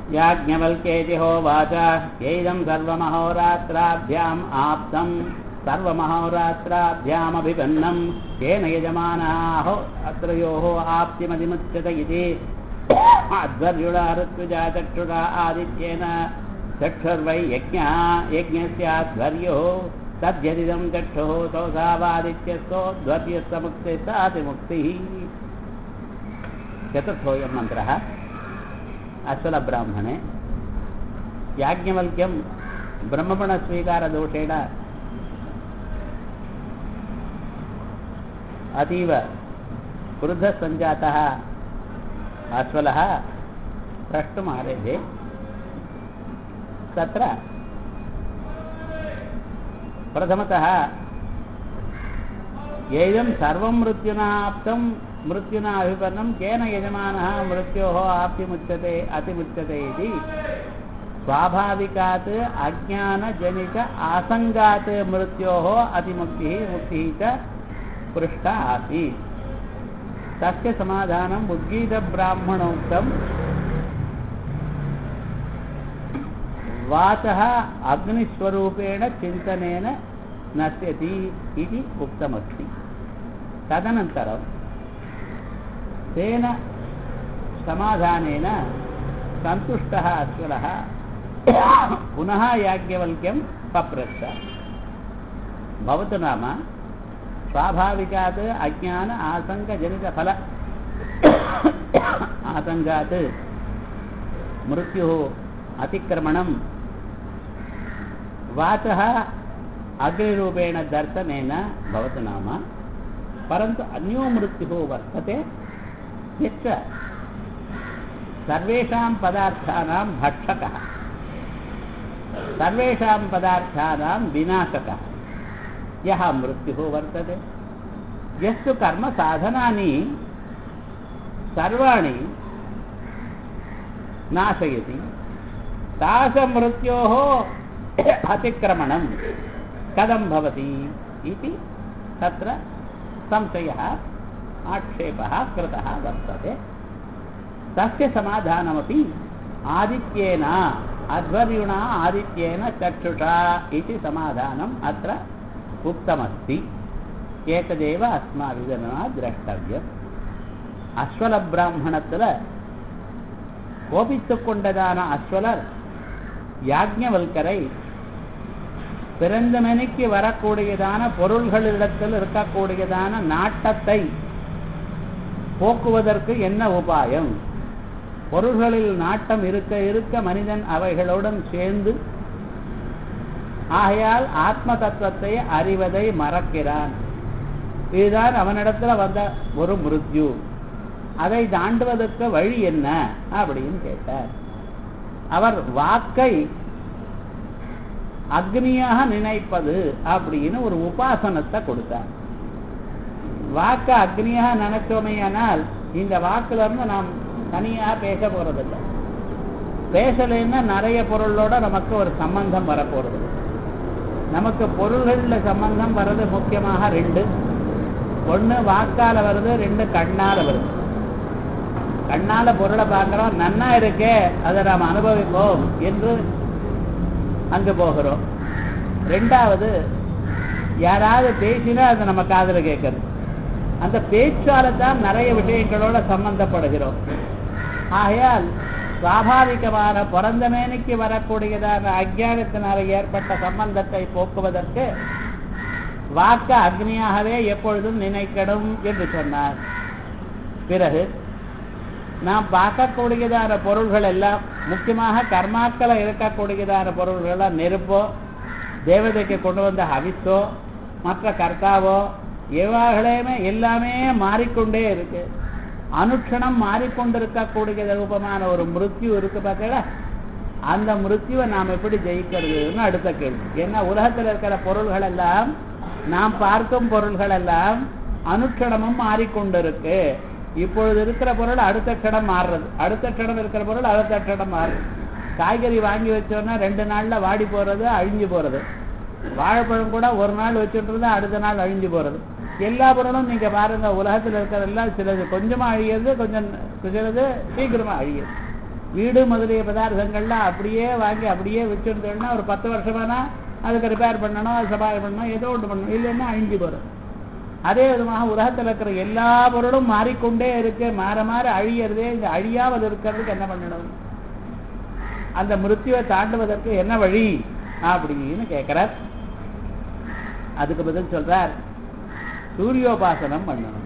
याज्ञवल्क्येति होवाच यैदं सर्वमहोरात्राभ्याम् आप्तं सर्वमहोरात्राभ्यामभिपन्नं केन यजमानाः अत्रयोः आप्तिमतिमुच्यत इति अध्वर्युणा ऋत्विजा चक्षुषा आदित्येन चक्षुर्वै यज्ञः यज्ञस्याध्वर्युः तद्यदिदं चक्षुः सोऽसावादित्यस्तोध्वर्यस्तमुक्ते सातिमुक्तिः चतुर्थोऽयं मन्त्रः अश्वलब्राह्मणे याज्ञवल्क्यं ब्रह्मपणस्वीकारदोषेण अतीव क्रुद्धसञ्जातः अश्वलः प्रष्टुमारेभे तत्र प्रथमतः एदं सर्वं मृत्युना आप्तं मृत्युना अभिपन्नं केन यजमानः मृत्योः आप्तिमुच्यते अतिमुच्यते इति स्वाभाविकात् अज्ञानजनित आसङ्गात् मृत्योः अतिमुक्तिः मुक्तिः च पृष्टा आसीत् तस्य समाधानम् उद्गीतब्राह्मणोक्तं वाचः अग्निस्वरूपेण चिन्तनेन नश्यति इति उक्तमस्ति तदनन्तरं तेन समाधानेन सन्तुष्टः अश्वलः पुनः याज्ञवल्क्यं पप्रच्छ भवतु नाम स्वाभाविकात् अज्ञान आसङ्गजनितफल आसङ्गात् मृत्युः अतिक्रमणं वाचः अग्निरूपेण दर्शनेन भवतु नाम परन्तु अन्यो मृत्युः वर्तते यच्च सर्वेषां पदार्थानां भक्षकः सर्वेषां पदार्थानां विनाशकः यः मृत्युः वर्तते यस्तु कर्मसाधनानि सर्वाणि नाशयति तादृशमृत्योः अतिक्रमणं कथं भवति इति तत्र संशयः आक्षेपः कृतः वर्तते तस्य समाधानमपि आदित्येन अध्वर्युणा आदित्येन चक्षुषा इति समाधानम् अत्र उक्तमस्ति एतदेव अस्माभिजना द्रष्टव्यम् அஸ்வலபிராமணத்தில் கோபித்து கொண்டதான அஸ்வலர் யாஜ்ஞவல்கரை பிறந்த மணிக்கு வரக்கூடியதான பொருள்களிடத்தில் இருக்கக்கூடியதான நாட்டத்தை போக்குவதற்கு என்ன உபாயம் பொருள்களில் நாட்டம் இருக்க இருக்க மனிதன் அவைகளுடன் சேர்ந்து ஆகையால் ஆத்ம தத்துவத்தை அறிவதை மறக்கிறான் இதுதான் அவனிடத்துல வந்த ஒரு மிருத்யு அதை தாண்டுவதற்கு வழி என்ன அப்படின்னு கேட்டார் அவர் வாக்கை அக்னியாக நினைப்பது அப்படின்னு ஒரு உபாசனத்தை கொடுத்தார் வாக்க அக்னியாக நினைச்சோமையானால் இந்த வாக்குல இருந்து நாம் தனியாக பேச போறதில்லை பேசலைன்னா நிறைய பொருளோட நமக்கு ஒரு சம்பந்தம் வரப்போறது நமக்கு பொருள்கள்ல சம்பந்தம் வர்றது முக்கியமாக ரெண்டு ஒன்று வாக்கால வருது ரெண்டு கண்ணால வருது கண்ணால பொருளை பார்க்கிறோம் நன்னா இருக்கே அதை நாம் அனுபவிப்போம் என்று அங்கு போகிறோம் ரெண்டாவது யாராவது பேசினா அது நம்ம காதல கேட்கறது அந்த பேச்சால தான் நிறைய விஷயங்களோட சம்பந்தப்படுகிறோம் ஆகையால் சுவாபாவிகமான பிறந்த மேனிக்கு வரக்கூடியதான அஜானத்தினால ஏற்பட்ட சம்பந்தத்தை போக்குவதற்கு வாக்க அக்னியாகவே எப்பொழுதும் நினைக்கணும் என்று சொன்னார் பிறகு நாம் பார்க்கக்கூடியதான பொருள்கள் எல்லாம் முக்கியமாக கர்மாக்களை இருக்கக்கூடியதான பொருள்கள் நெருப்போ தேவதைக்கு கொண்டு வந்த ஹவிஸோ மற்ற கர்த்தாவோ எவாகளையுமே எல்லாமே மாறிக்கொண்டே இருக்கு அனுட்சணம் மாறிக்கொண்டிருக்கக்கூடிய ரூபமான ஒரு மிருத்யு இருக்கு பார்த்தீங்களா அந்த மிருத்யுவை நாம் எப்படி ஜெயிக்கிறதுன்னு அடுத்த கேள்வி ஏன்னா உலகத்தில் இருக்கிற பொருள்கள் எல்லாம் நாம் பார்க்கும் பொருள்கள் எல்லாம் அனுட்சணமும் மாறிக்கொண்டிருக்கு இப்பொழுது இருக்கிற பொருள் அடுத்த க்ஷணம் மாறுறது அடுத்த க்ஷணம் இருக்கிற பொருள் அடுத்த க்ஷணம் மாறுது காய்கறி வாங்கி வச்சோன்னா ரெண்டு நாள்ல வாடி போறது அழிஞ்சு போறது வாழைப்பழம் கூட ஒரு நாள் வச்சுட்டு இருந்தா அடுத்த நாள் அழிஞ்சு போறது எல்லா பொருளும் நீங்க பாருங்க உலகத்தில் இருக்கிறதெல்லாம் சிலது கொஞ்சமா அழியிறது கொஞ்சம் சிலது சீக்கிரமா அழியுது வீடு முதலிய பதார்த்தங்கள்லாம் அப்படியே வாங்கி அப்படியே வச்சிருந்தோம்னா ஒரு பத்து வருஷமானா அதுக்கு ரிப்பேர் பண்ணணும் அது சபாயம் பண்ணணும் ஏதோ ஒன்று பண்ணணும் இல்லைன்னா அழிஞ்சு போகும் அதே விதமாக உலகத்தில் இருக்கிற எல்லா பொருளும் மாறிக்கொண்டே இருக்கு மாற மாற அழியறதே இந்த அழியாமல் இருக்கிறதுக்கு என்ன பண்ணணும் அந்த மிருத்யுவை தாண்டுவதற்கு என்ன வழி அப்படின்னு கேட்கிறார் அதுக்கு பதில் சொல்றார் சூரியோபாசனம் பண்ணணும்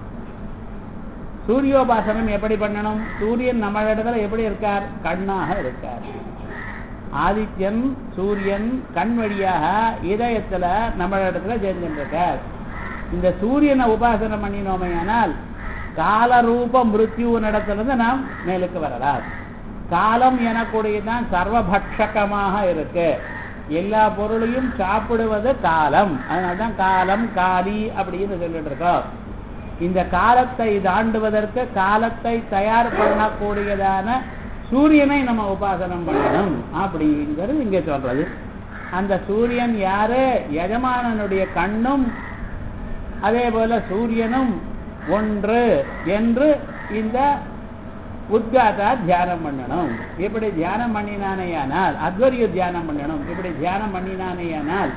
சூரியோபாசனம் எப்படி பண்ணணும் சூரியன் நம்ம இடத்துல எப்படி இருக்கார் கண்ணாக இருக்கார் ஆதித்யன் சூரியன் கண் வழியாக இதயத்துல நம்ம இடத்துல சேர்ந்துருக்கார் இந்த சூரியனை உபாசனம் பண்ணினோமையானால் காலரூப மிருத்யுவனிடத்திலிருந்து நாம் மேலுக்கு வரலாம் காலம் எனக்கூடியதான் சர்வபக்ஷகமாக இருக்கு எல்லா பொருளையும் சாப்பிடுவது காலம் அதனால்தான் காலம் காலி அப்படின்னு சொல்லிட்டு இருக்கோம் இந்த காலத்தை தாண்டுவதற்கு காலத்தை தயார் பண்ணக்கூடியதான சூரியனை நம்ம உபாசனம் பண்ணணும் அப்படிங்கிறது இங்க சொல்றது அந்த சூரியன் யாரு எஜமானனுடைய கண்ணும் அதே போல சூரியனும் ஒன்று என்று இந்த உத்காதா தியானம் பண்ணணும் இப்படி தியானம் பண்ணினானேயானால் அத்வரிய தியானம் பண்ணணும் இப்படி தியானம் பண்ணினானேயானால்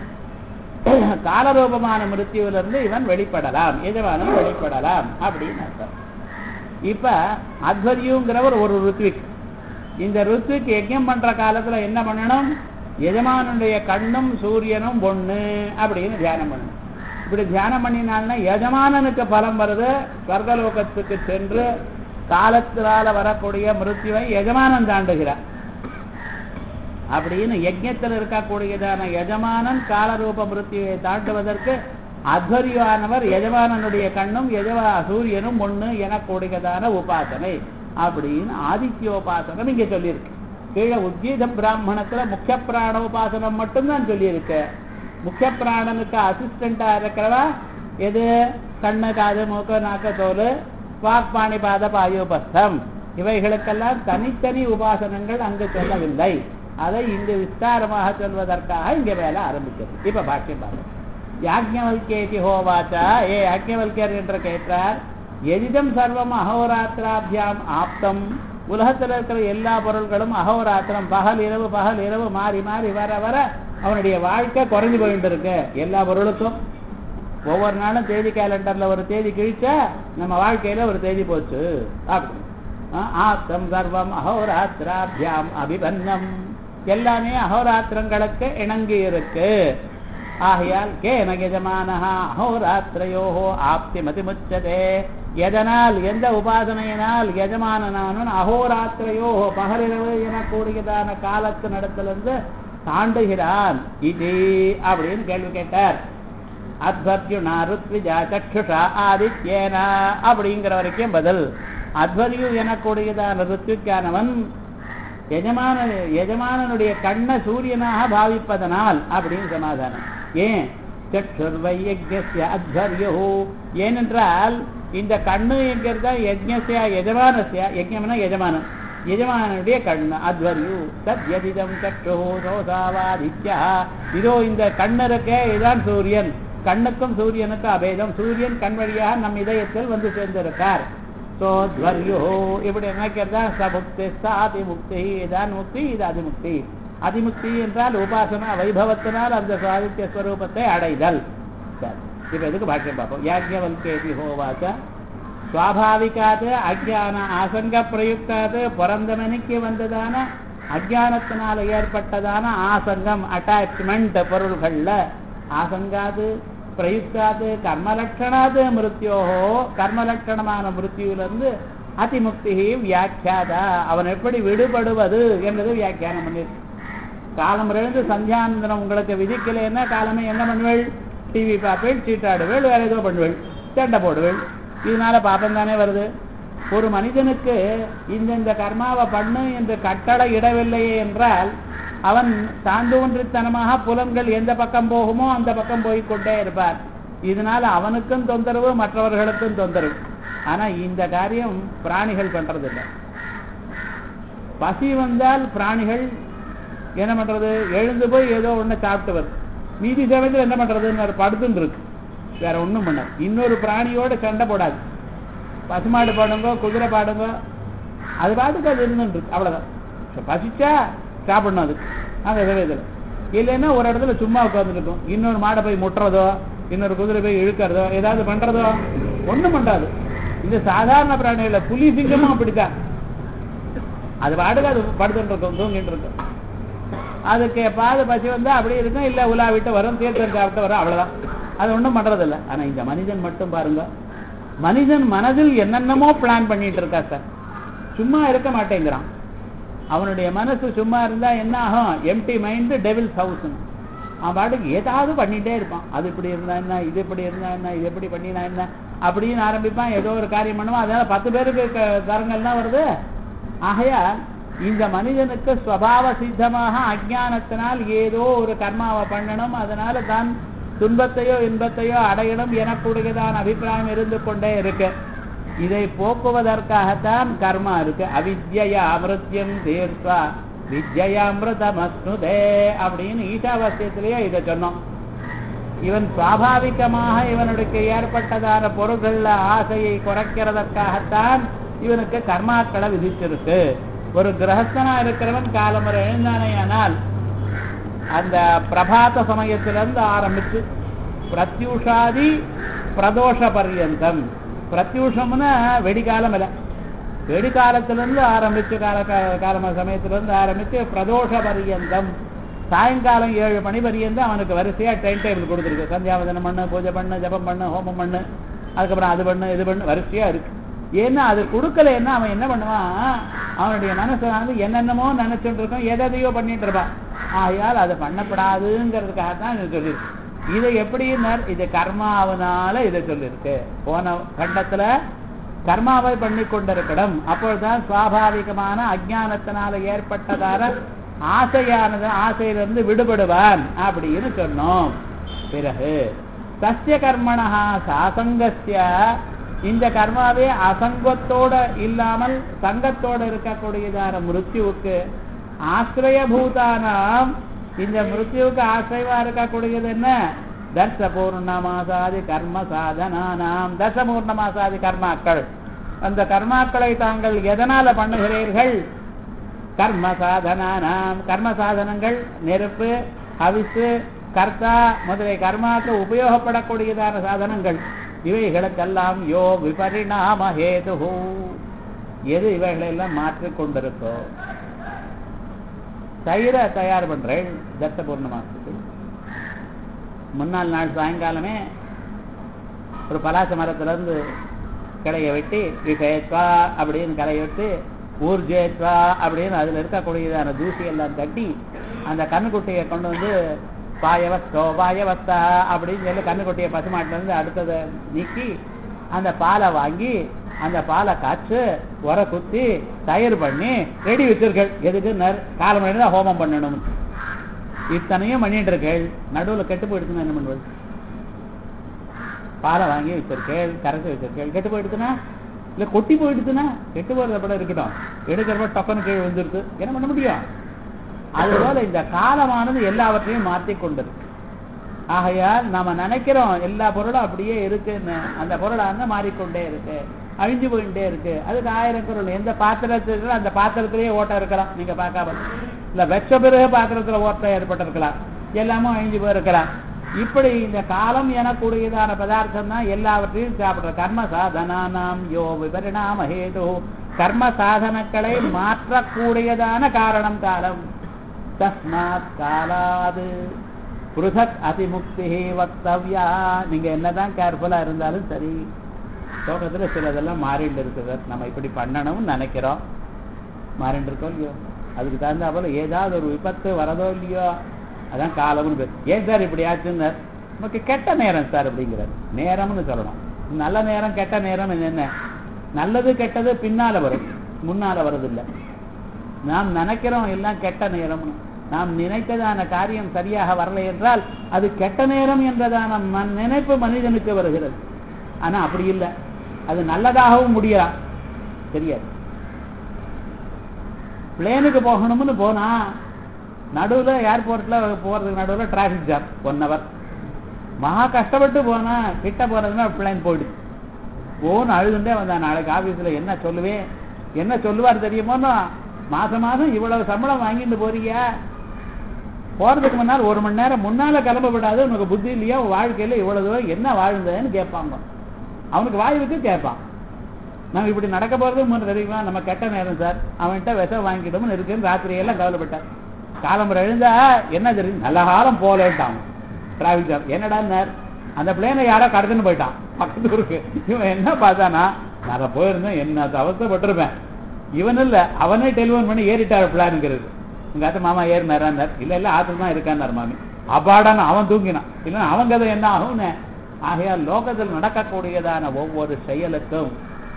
காலரூபமான மிருத்யுவிலிருந்து இவன் வெளிப்படலாம் எஜமானம் வெளிப்படலாம் அப்படின்னு அர்த்தம் இப்ப அத்வரியுங்கிறவர் ஒரு ருத்விக் இந்த ருத்விக் யஜ்யம் பண்ற காலத்துல என்ன பண்ணணும் எஜமானுடைய கண்ணும் சூரியனும் ஒண்ணு அப்படின்னு தியானம் பண்ணணும் இப்படி தியானம் பண்ணினால்னா எஜமானனுக்கு பலம் வருது ஸ்வர்கலோகத்துக்கு சென்று காலத்தினால வரக்கூடிய மிருத்யுவை எஜமானன் தாண்டுகிறார் அப்படின்னு யஜ்யத்தில் இருக்கக்கூடியதான எஜமானன் காலரூப மிருத்யுவை தாண்டுவதற்கு அத்வரியானவர் எஜமானனுடைய கண்ணும் எஜமா சூரியனும் ஒண்ணு எனக்கூடியதான உபாசனை அப்படின்னு ஆதித்யோபாசனம் இங்க சொல்லியிருக்கு கீழே உத்கீத பிராமணத்துல முக்கிய பிராண உபாசனம் மட்டும்தான் சொல்லியிருக்கு முக்கிய பிராணனுக்கு அசிஸ்டண்டா இருக்கிறவா எது கண்ணு காது மூக்கு நாக்கு தோல் வாக்பாணி பாத பாயோபஸ்தம் இவைகளுக்கெல்லாம் தனித்தனி உபாசனங்கள் அங்கு சொல்லவில்லை அதை இங்கு விஸ்தாரமாக சொல்வதற்காக இங்க வேலை ஆரம்பிக்கிறது இப்ப பாக்கியம் பாருங்க யாஜ்ஞவல்கேதி ஹோவாச்சா ஏ யாஜ்ஞவல்கர் என்று கேட்டார் எதிதம் சர்வம் அகோராத்திராபியாம் ஆப்தம் உலகத்தில் இருக்கிற எல்லா பொருள்களும் அகோராத்திரம் பகல் இரவு பகல் இரவு மாறி மாறி வர வர அவனுடைய வாழ்க்கை குறைஞ்சு போயிட்டு இருக்கு எல்லா பொருளுக்கும் ஒவ்வொரு நாளும் தேதி கேலண்டர்ல ஒரு தேதி கிழிச்சா நம்ம வாழ்க்கையில ஒரு தேதி போச்சு அப்படி ஆப்தம் சர்வம் அகோராத்திராபியாம் அபிபன்னம் எல்லாமே அகோராத்திரங்களுக்கு இணங்கி இருக்கு ஆகையால் கேன எஜமானஹா அகோராத்திரையோஹோ ஆப்தி மதிமுச்சதே எதனால் எந்த உபாசனையினால் எஜமானனானவன் அகோராத்திரையோஹோ பகலிரவு எனக்கூடியதான காலத்து நடத்திலிருந்து தாண்டுகிறான் இது அப்படின்னு கேள்வி கேட்டார் அத்வத்யுனா ருத்விஜா சக்ஷுஷா ஆதித்யேனா அப்படிங்கிற வரைக்கும் பதில் அத்வரியு எனக்கூடியதான ருத்விக்கானவன் எஜமான எஜமானனுடைய கண்ண சூரியனாக பாவிப்பதனால் அப்படின்னு சமாதானம் ஏன் சற்றுர்வையஜ்ய அத்வரியோ ஏனென்றால் இந்த கண்ணு என்கிறதா யஜ்ஞசியா எஜமானசியா யஜ்ஞம்னா எஜமானம் எஜமானுடைய கண்ணு அத்வரியு சத்யதிதம் சற்று சோசாவாதித்யா இதோ இந்த கண்ணருக்கே இதுதான் சூரியன் கண்ணுக்கும் சூரியனுக்கும் அபேதம் சூரியன் கண் வழியாக நம் இதயத்தில் வந்து சேர்ந்திருக்கார் சோத்வரியோ இப்படி நினைக்கிறதா சமுக்தி சாதிமுக்தி இதான் முக்தி இது அதிமுக்தி அதிமுக்தி என்றால் உபாசனா வைபவத்தினால் அந்த சாதித்ய ஸ்வரூபத்தை அடைதல் சரி இப்ப எதுக்கு பாக்கியம் பார்ப்போம் யாஜ்யவல்கேதி ஹோவாச்ச சுவாபாவிகாது அஜான ஆசங்க பிரயுக்தாது பிறந்தமனிக்கு வந்ததான அஜானத்தினால ஏற்பட்டதான ஆசங்கம் அட்டாச்மெண்ட் பொருள்கள்ல ஆசங்காது பிரயுக்தாது கர்மலட்சணாது மிருத்யோகோ கர்மலட்சணமான மிருத்யுவிலிருந்து அதிமுக்தி வியாக்கியாதா அவன் எப்படி விடுபடுவது என்றது வியாக்கியானம் பண்ணிருக்கு காலம் இருந்து சந்தியானந்தனம் உங்களுக்கு விதிக்கலைன்னா காலமே என்ன பண்ணுவேள் டிவி பார்ப்பேள் சீட்டாடுவேள் வேற ஏதோ பண்ணுவேள் சண்டை போடுவேள் இதனால பாப்பம் தானே வருது ஒரு மனிதனுக்கு இந்தந்த கர்மாவை பண்ணு என்று கட்டளை இடவில்லையே என்றால் அவன் சாந்தோன்றித்தனமாக புலன்கள் எந்த பக்கம் போகுமோ அந்த பக்கம் போய்கொண்டே இருப்பார் இதனால அவனுக்கும் தொந்தரவு மற்றவர்களுக்கும் தொந்தரவு ஆனா இந்த காரியம் பிராணிகள் பண்றதில்லை பசி வந்தால் பிராணிகள் என்ன பண்றது எழுந்து போய் ஏதோ ஒண்ணு சாப்பிட்டு வருது மீதி சமயத்தில் என்ன பண்றதுன்னு படுத்துன்னு இருக்கு வேற ஒண்ணும் பண்ண இன்னொரு பிராணியோட சண்டை போடாது பசுமாடு பாடுங்க குதிரை பாடுங்க அது பாட்டுக்கு அது இருந்துருக்கு அவ்வளவுதான் So, பசிச்சா சாப்பிடணும் அது அந்த சமயத்தில் இல்லைன்னா ஒரு இடத்துல சும்மா உட்காந்துருக்கும் இன்னொரு மாடை போய் முட்டுறதோ இன்னொரு குதிரை போய் இழுக்கிறதோ ஏதாவது பண்றதோ ஒண்ணும் பண்ணாது இந்த சாதாரண பிராணிகள புலி சிங்கமும் அப்படித்தான் அது பாட்டுக்கு அது படுத்துட்டு இருக்கும் தூங்கிட்டு இருக்கும் அதுக்கு பாது பசி வந்தா அப்படியே இருக்கும் இல்ல உலா விட்டு வரும் தீர்த்தம் சாப்பிட்டு வரும் அவ்வளவுதான் அது ஒண்ணும் பண்றதில்ல ஆனா இந்த மனிதன் மட்டும் பாருங்க மனிதன் மனதில் என்னென்னமோ பிளான் பண்ணிட்டு இருக்கா சார் சும்மா இருக்க மாட்டேங்கிறான் அவனுடைய மனசு சும்மா இருந்தா என்ன ஆகும் எம்டி மைண்ட் டெவில்ஸ் ஹவுஸ் அவன் பாட்டுக்கு ஏதாவது பண்ணிட்டே இருப்பான் அது இப்படி இருந்தா என்ன இது இப்படி இருந்தா என்ன இது எப்படி பண்ணினா என்ன அப்படின்னு ஆரம்பிப்பான் ஏதோ ஒரு காரியம் பண்ணுவான் அதனால பத்து பேருக்கு க- தரங்கள் தான் வருது ஆகையால் இந்த மனிதனுக்கு ஸ்வபாவ சித்தமாக அஜ்ஞானத்தினால் ஏதோ ஒரு கர்மாவை பண்ணணும் அதனால தான் துன்பத்தையோ இன்பத்தையோ அடையணும் எனக்கூடியதான அபிப்பிராயம் இருந்து கொண்டே இருக்கு இதை போக்குவதற்காகத்தான் கர்மா இருக்கு அவித்யா அமிர்த்தியம் தீர்த்தா வித்யாமிருதமஸ்னுதே அப்படின்னு ஈஷாவாஸ்யத்திலேயே இதை சொன்னோம் இவன் சுவாபாவிகமாக இவனுக்கு ஏற்பட்டதான பொருள்கள்ல ஆசையை குறைக்கிறதற்காகத்தான் இவனுக்கு கர்மாக்களை விதிச்சிருக்கு ஒரு கிரகஸ்தனா இருக்கிறவன் காலமுறை எழுந்தானேயானால் அந்த பிரபாத சமயத்திலிருந்து ஆரம்பிச்சு பிரத்யூஷாதி பிரதோஷ பர்யந்தம் பிரத்யூஷம்னா வெடிகாலம் இல்லை வெடிகாலத்திலிருந்து ஆரம்பிச்சு கால கால சமயத்திலிருந்து ஆரம்பிச்சு பிரதோஷ பர்யந்தம் சாயங்காலம் ஏழு மணி பரியந்தம் அவனுக்கு வரிசையா டைம் டேபிள் கொடுத்துருக்கு சந்தியாவதனம் பண்ணு பூஜை பண்ணு ஜபம் பண்ணு ஹோமம் பண்ணு அதுக்கப்புறம் அது பண்ணு இது பண்ணு வரிசையா இருக்கு ஏன்னா அது கொடுக்கலன்னா அவன் என்ன பண்ணுவான் அவனுடைய மனசு வந்து என்னென்னமோ நினைச்சுட்டு இருக்கான் எதையோ பண்ணிட்டு இருப்பான் ஆகையால் அது பண்ணப்படாதுங்கிறதுக்காக தான் இது சொல்லியிருக்கு இதை எப்படின்னார் இது கர்மாவனால இதை சொல்லியிருக்கு போன கண்டத்துல கர்மாவை பண்ணி கொண்டிருக்கணும் அப்பொழுதுதான் சுவாபாவிகமான அஜ்ஞானத்தினால ஏற்பட்டதான ஆசையானது ஆசையிலிருந்து விடுபடுவான் அப்படின்னு சொன்னோம் பிறகு சஸ்ய கர்மணா சாசங்கஸ்ய இந்த கர்மாவே அசங்கத்தோட இல்லாமல் சங்கத்தோட இருக்கக்கூடியதான மிருத்யுவுக்கு ஆசிரியபூதானாம் இந்த மிருத்யுவுக்கு ஆசிரியவா இருக்கக்கூடியது என்ன தர்ச பூர்ணமாசாதி கர்ம சாதனானாம் தச பூர்ணமாசாதி கர்மாக்கள் அந்த கர்மாக்களை தாங்கள் எதனால பண்ணுகிறீர்கள் கர்ம சாதனானாம் கர்ம சாதனங்கள் நெருப்பு ஹவிசு கர்த்தா முதலிய கர்மாக்கு உபயோகப்படக்கூடியதான சாதனங்கள் இவைகளுக்கெல்லாம் யோ விபரிணாம ஹேது எது இவைகளெல்லாம் மாற்றிக் கொண்டிருக்கோ தயிரை தயார் பண்றேன் தத்த பூர்ணமாசத்துக்கு முன்னாள் நாள் சாயங்காலமே ஒரு பலாச மரத்துல இருந்து கிளைய வெட்டி விஷயத்வா அப்படின்னு களைய விட்டு ஊர்ஜேத்வா அப்படின்னு அதுல இருக்கக்கூடியதான தூசி எல்லாம் தட்டி அந்த கண்ணுக்குட்டியை கொண்டு வந்து பாயவஸ்தோ பாயவஸ்தா அப்படின்னு சொல்லி கண்ணுக்குட்டியை பசுமாட்டுல இருந்து அடுத்ததை நீக்கி அந்த பாலை வாங்கி அந்த பாலை காய்ச்சு உர குத்தி தயிர் பண்ணி ரெடி வச்சிருக்கள் எதுக்கு நர் காலம் மணி தான் ஹோமம் பண்ணணும் இத்தனையும் பண்ணிட்டு இருக்கேள் நடுவுல கெட்டு போயிடுச்சுன்னா என்ன பண்ணுவது பாலை வாங்கி வச்சிருக்கேள் கரைச்சி வச்சிருக்கேள் கெட்டு போயிடுச்சுன்னா இல்ல கொட்டி போயிடுச்சுன்னா கெட்டு போறத படம் இருக்கட்டும் எடுக்கிறப்ப டொக்கன் கீழ் வந்துருது என்ன பண்ண முடியும் அதுபோல இந்த காலமானது எல்லாவற்றையும் மாற்றி கொண்டிருக்கு ஆகையால் நாம நினைக்கிறோம் எல்லா பொருளும் அப்படியே இருக்குன்னு அந்த பொருளான மாறிக்கொண்டே இருக்கு அழிஞ்சு போயிட்டே இருக்கு அதுக்கு ஆயிரம் குரல் எந்த பாத்திரத்துக்கு அந்த பாத்திரத்திலேயே ஓட்டம் இருக்கலாம் நீங்க பார்க்காம இல்ல வெச்ச பிறகு பாத்திரத்துல ஓட்டம் ஏற்பட்டிருக்கலாம் எல்லாமும் அழிஞ்சு போயிருக்கலாம் இப்படி இந்த காலம் எனக்கூடியதான பதார்த்தம் தான் எல்லாவற்றையும் சாப்பிடுற கர்ம சாதனானாம் யோ விபரிணாம ஹேது கர்ம சாதனங்களை மாற்றக்கூடியதான காரணம் காலம் தஸ்மாத் காலாது புருஷத் அதிமுக்தி வக்தவ்யா நீங்க என்னதான் கேர்ஃபுல்லா இருந்தாலும் சரி லோகத்துல சிலதெல்லாம் மாறிட்டு இருக்குது நம்ம இப்படி பண்ணணும்னு நினைக்கிறோம் மாறிட்டு இருக்கோம் இல்லையோ அதுக்கு தகுந்தா போல ஏதாவது ஒரு விபத்து வரதோ இல்லையோ அதான் காலம்னு பேர் ஏன் சார் இப்படி ஆச்சுன்னு நமக்கு கெட்ட நேரம் சார் அப்படிங்கிறார் நேரம்னு சொல்லணும் நல்ல நேரம் கெட்ட நேரம் என்ன நல்லது கெட்டது பின்னால வரும் முன்னால வரதில்லை நாம் நினைக்கிறோம் எல்லாம் கெட்ட நேரம்னு நாம் நினைத்ததான காரியம் சரியாக வரலை என்றால் அது கெட்ட நேரம் என்றதான ம- நினைப்பு மனிதனுக்கு வருகிறது ஆனா அப்படி இல்லை அது நல்லதாகவும் முடியலாம் தெரியாது பிளேனுக்கு போகணும்னு போனா நடுவுல ஏர்போர்ட்ல போறதுக்கு நடுவுல டிராபிக் ஜாம் ஒன் ஹவர் மகா கஷ்டப்பட்டு போனா கிட்ட போறதுன்னா பிளேன் போயிடுது ஓன்னு அழுதுண்டே வந்தான் நாளைக்கு ஆபீஸ்ல என்ன சொல்லுவேன் என்ன சொல்லுவார் தெரியுமோன்னா மாசம் மாசம் இவ்வளவு சம்பளம் வாங்கிட்டு போறியா போறதுக்கு முன்னால் ஒரு மணி நேரம் முன்னால கிளம்ப விடாது உனக்கு புத்தி இல்லையா உன் வாழ்க்கையில இவ்வளவு தூரம் என்ன வாழ்ந்ததுன்னு கேட்பாங்க அவனுக்கு வாய் வச்சு கேட்பான் நம்ம இப்படி நடக்க போறது முன் தெரியுமா நம்ம கெட்ட நேரம் சார் அவன்கிட்ட விஷம் வாங்கிட்டோம்னு இருக்குன்னு ராத்திரியெல்லாம் கவலைப்பட்டார் காலம்பரம் எழுந்தா என்ன தெரியும் நல்ல காலம் போலேன்ட்டான் டிராபிக் ஜாம் என்னடா அந்த பிளேனை யாரோ கடத்துன்னு போயிட்டான் பக்கத்து ஊருக்கு இவன் என்ன பார்த்தானா நான் போயிருந்தேன் என்ன அவசரப்பட்டிருப்பேன் இவன் இல்ல அவனே டெலிஃபோன் பண்ணி ஏறிட்டார் பிளானுங்கிறது உங்க அத்தை மாமா ஏறினாரான்னார் இல்ல இல்ல ஆத்துல தான் இருக்கான்னார் மாமி அப்பாடான்னு அவன் தூங்கினான் இல்ல அவன் கதை என்ன ஆகும்னு ஆகையால் லோகத்தில் நடக்கக்கூடியதான ஒவ்வொரு செயலுக்கும்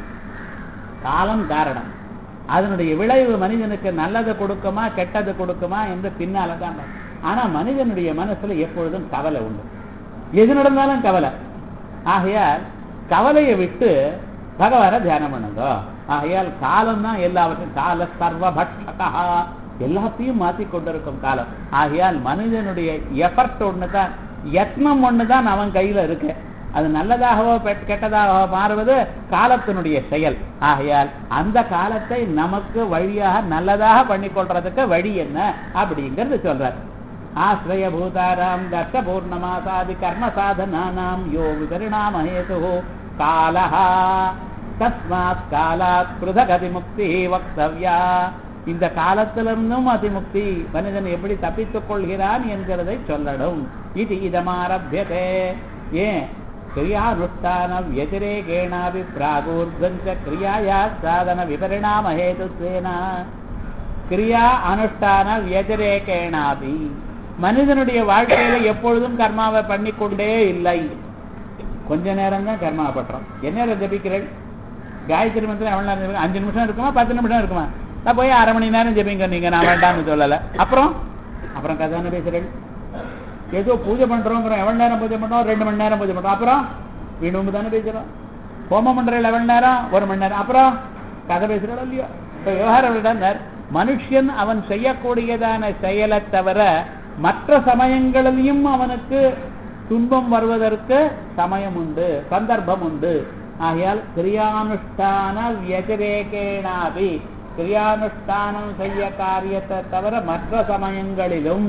காலம் காரணம் அதனுடைய விளைவு மனிதனுக்கு நல்லது கொடுக்குமா கெட்டது கொடுக்குமா என்று பின்னால தான் பார்க்கணும். ஆனா மனிதனுடைய மனசுல எப்பொழுதும் கவலை உண்டு எது நடந்தாலும் கவலை ஆகையால் கவலையை விட்டு பகவான தியானம் பண்ணுங்க ஆகையால் காலம் தான் எல்லாவற்றையும் கால சர்வபட்சகா எல்லாத்தையும் மாத்தி கொண்டிருக்கும் காலம் ஆகையால் மனிதனுடைய எஃபர்ட் ஒண்ணுதான் யத்னம் ஒண்ணுதான் அவன் கையில இருக்கு அது நல்லதாகவோ பெட்- கெட்டதாகவோ மாறுவது காலத்தினுடைய செயல் ஆகையால் அந்த காலத்தை நமக்கு வழியாக நல்லதாக பண்ணிக்கொள்றதுக்கு வழி என்ன அப்படிங்கிறது சொல்றார் ஆசிரய பூதாராம் தர்ஷ பூர்ணமாசாதி கர்ம சாதனானாம் யோ விபரிணாமஹேது காலஹா தஸ்மாத் காலாத் பிருதக் அதிமுக்தி வக்தவ்யா இந்த காலத்திலிருந்தும் அதிமுக்தி மனிதன் எப்படி தப்பித்துக் கொள்கிறான் என்கிறதை சொல்லணும் இது இதமாரபியதே ஏன் கிரியானுஷ்டான व्यतिरेकेणापि प्रागूर्ध्वञ्च क्रियाया साधन विपरिणाम हेतुत्वेन கிரியா அனுஷ்டான व्यतिरेकेणापि மனிதனுடைய வாழ்க்கையில எப்பொழுதும் கர்மாவை பண்ணிக்கொண்டே இல்லை கொஞ்ச நேரம் தான் கர்மா பண்றோம் என்ன நேரம் ஜபிக்கிறேன் காயத்ரி மந்திரம் எவ்வளவு நேரம் ஜெபிக்க- அஞ்சு நிமிஷம் இருக்குமா பத்து நிமிஷம் இருக்குமா நான் போய் அரை மணி நேரம் ஜெபிங்க நீங்க நான் வேண்டாம்னு சொல்லல அப்புறம் அப்புறம் கதான பேசுறேன் ஏதோ பூஜை பண்றோங்கிறோம் எவ்வளவு நேரம் பூஜை பண்றோம் ரெண்டு மணி நேரம் பூஜை பண்றோம் அப்புறம் வீணு தானே பேசுறோம் ஹோமம் பண்றோம் எவ்வளவு நேரம் ஒரு மணி நேரம் அப்புறம் கதை பேசுறோம் இல்லையோ இப்ப விவகாரம் என்னன்னா, மனுஷன் அவன் செய்யக்கூடியதான செயலை தவிர மற்ற சமயங்களிலும் அவனுக்கு துன்பம் வருவதற்கு சமயம் உண்டு சந்தர்ப்பம் உண்டு ஆகையால் கிரியானுஷ்டான வியதிரேகேனாபி கிரியானுஷ்டானம் செய்ய காரியத்தை தவிர மற்ற சமயங்களிலும்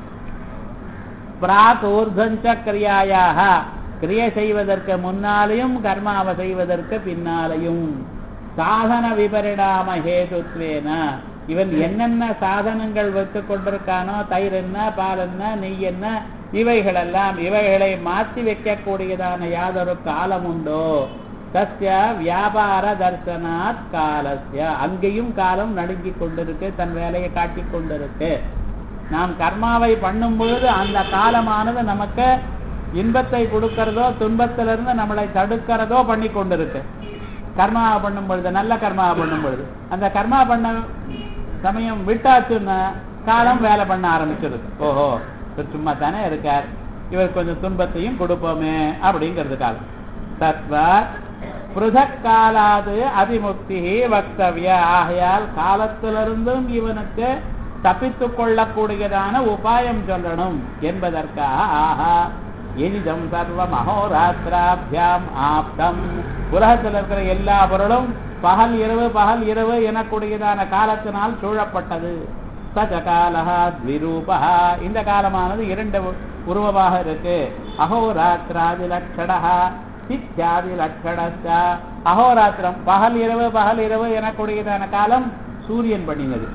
பிராக் ஊர்தஞ்ச கிரியாயாக கிரியை செய்வதற்கு முன்னாலேயும் கர்மாவை செய்வதற்கு பின்னாலையும் சாதன விபரிணாம ஹேதுத்வேன இவன் என்னென்ன சாதனங்கள் வைத்துக் கொண்டிருக்கானோ தயிர் என்ன பால் என்ன நெய் என்ன இவைகளெல்லாம் இவைகளை மாற்றி வைக்கக்கூடியதான யாதொரு காலம் உண்டோ தஸ்ய வியாபார தர்சனாத் காலஸ்ய அங்கேயும் காலம் நடுங்கிக் கொண்டிருக்கு தன் வேலையை காட்டிக் கொண்டிருக்கு நாம் கர்மாவை பண்ணும் பொழுது அந்த காலமானது நமக்கு இன்பத்தை கொடுக்கறதோ துன்பத்திலிருந்து நம்மளை தடுக்கிறதோ பண்ணி கொண்டிருக்கு கர்மாவை பண்ணும் பொழுது நல்ல கர்மாவை பண்ணும் பொழுது அந்த கர்மா பண்ண சமயம் விட்டாச்சுன்னா காலம் வேலை பண்ண ஆரம்பிச்சிருது ஓஹோ இவர் சும்மா தானே இருக்கார் இவர் கொஞ்சம் துன்பத்தையும் கொடுப்போமே அப்படிங்கிறது காலம் தத்வ பிருதக் காலாது அதிமுக்தி வக்தவிய ஆகையால் காலத்திலிருந்தும் இவனுக்கு தப்பித்துக் கொள்ளக்கூடியதான உபாயம் சொல்லணும் என்பதற்காக ஆஹா எனிதம் சர்வம் அகோராத்திராபியாம் ஆப்தம் உலகத்தில் இருக்கிற எல்லா பொருளும் பகல் இரவு பகல் இரவு எனக்கூடியதான காலத்தினால் சூழப்பட்டது சஜ காலஹா த்விரூபா இந்த காலமானது இரண்டு உ- உருவமாக இருக்கு அகோராத்திராதி லட்சணா சித்தியாதி லட்சணஸ்த அகோராத்திரம் பகல் இரவு பகல் இரவு எனக்கூடியதான காலம் சூரியன் பண்ணினது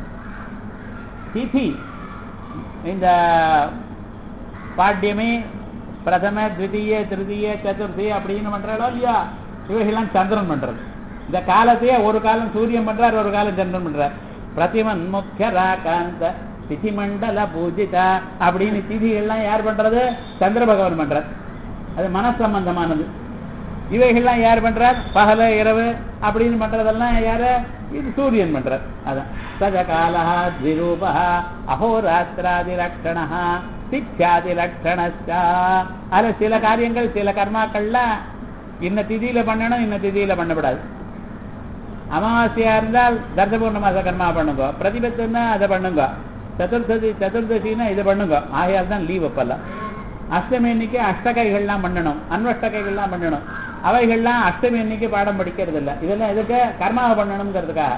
திதி இந்த பாட்யமே பிரதம த்விதீய திருதீய சதுர்த்தி அப்படின்னு பண்றாளோ இல்லையா இவைகள்லாம் சந்திரன் பண்றது இந்த காலத்தையே ஒரு காலம் சூரியன் பண்றார் ஒரு காலம் சந்திரன் பண்றார் பிரதிமன் முக்கிய ராகாந்த திதி மண்டல பூஜிதா அப்படின்னு திதிகள்லாம் யார் பண்றது சந்திர பகவான் பண்றார் அது மனசம்பந்தமானது இவைகள்லாம் யார் பண்றார் பகல இரவு அப்படின்னு பண்றதெல்லாம் யாரு இது சூரியன் பண்றார் அதான் சஜ காலா திரூபா அகோராத்திராதி லட்சணா சித்தியாதி லட்சணஸ்டா அதுல சில காரியங்கள் சில கர்மாக்கள்லாம் இன்ன திதியில பண்ணணும் இன்ன திதியில பண்ணக்கூடாது அமாவாசையா இருந்தால் தர்ச பூர்ணமாச கர்மா பண்ணுங்க பிரதிபத்துன்னா அதை பண்ணுங்க சதுர்த்ததி சதுர்தசின்னா இதை பண்ணுங்க ஆகையால் தான் லீவ் அப்பெல்லாம் அஷ்டமி இன்னைக்கு அஷ்டகைகள்லாம் பண்ணணும் அன்வஷ்டகைகள்லாம் பண்ணணும் அவைகள்லாம் அஷ்டமி அன்னைக்கு பாடம் படிக்கிறது இல்ல இதெல்லாம் எதுக்கு கர்மாவை பண்ணணுங்கிறதுக்காக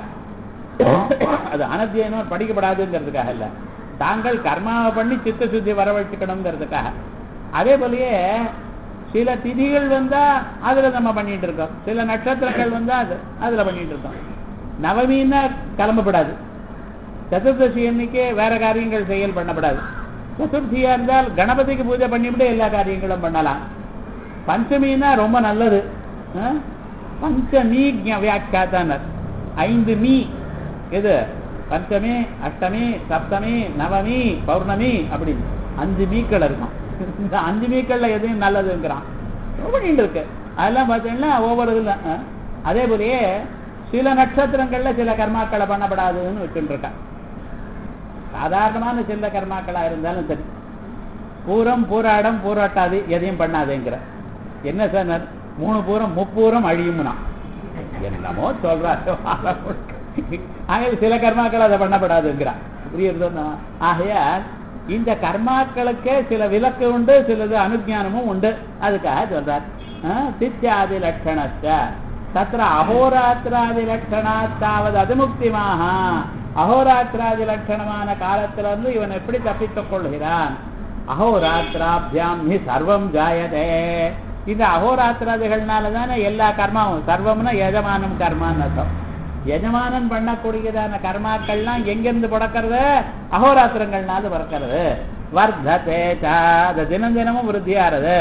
அது அனத்தியனம் படிக்கப்படாதுங்கிறதுக்காக இல்ல தாங்கள் கர்மாவை பண்ணி சித்த சுத்தி வரவழைச்சுக்கணுங்கிறதுக்காக அதே போலயே சில திதிகள் வந்தா அதுல நம்ம பண்ணிட்டு இருக்கோம் சில நட்சத்திரங்கள் வந்தா அது அதுல பண்ணிட்டு இருக்கோம் நவமின்னா கிளம்பப்படாது சதுர்தசி அன்னைக்கு வேற காரியங்கள் செயல் பண்ணப்படாது சதுர்த்தியா இருந்தால் கணபதிக்கு பூஜை பண்ணிவிட்டு எல்லா காரியங்களும் பண்ணலாம் பஞ்சமின்னா ரொம்ப நல்லது ஆ? பஞ்சமி வியாக்கியாத்தானர் ஐந்து மீ எது பஞ்சமி அஷ்டமி சப்தமி நவமி பௌர்ணமி அப்படின்னு அஞ்சு மீக்கள் இருக்கும் இந்த அஞ்சு மீக்கள்ல எதையும் நல்லதுங்கிறான் ரொம்ப நீண்டு இருக்கு அதெல்லாம் பார்த்தீங்கன்னா ஒவ்வொரு இதுல ஆ? அதே போலயே சில நட்சத்திரங்கள்ல சில கர்மாக்களை பண்ணப்படாதுன்னு வச்சுட்டு இருக்கான் சாதாரணமான சில கர்மாக்களா இருந்தாலும் சரி பூரம் பூராடம் பூராட்டாது எதையும் பண்ணாதேங்கிற என்ன சார் மூணு பூரம் முப்பூரம் அழியும்னா என்னமோ சொல்றாரு ஆக சில கர்மாக்கள் அதை பண்ணப்படாதுங்கிறான் புரியுறதோ ஆகையால் இந்த கர்மாக்களுக்கு சில விலக்கு உண்டு சிலது அனுஜானமும் உண்டு அதுக்காக சொல்றார் சித்தியாதி லட்சணச்ச தத்திர அகோராத்திராதி லட்சணாத்தாவது அதிமுக்திமாக அகோராத்திராதி லட்சணமான காலத்துல இருந்து இவன் எப்படி தப்பித்துக் கொள்கிறான் அகோராத்திராபியாம் ஹி சர்வம் ஜாயதே இந்த அகோராத்திராதிகள்னால தானே எல்லா கர்மாவும் சர்வம்னா எஜமானம் கர்மான்னு அர்த்தம் எஜமானன் பண்ணக்கூடியதான கர்மாக்கள்லாம் எங்கிருந்து பிறக்கிறது அகோராத்திரங்கள்னால பிறக்கிறது வர்த்ததே சா அது தினம் தினமும் விருத்தியாறது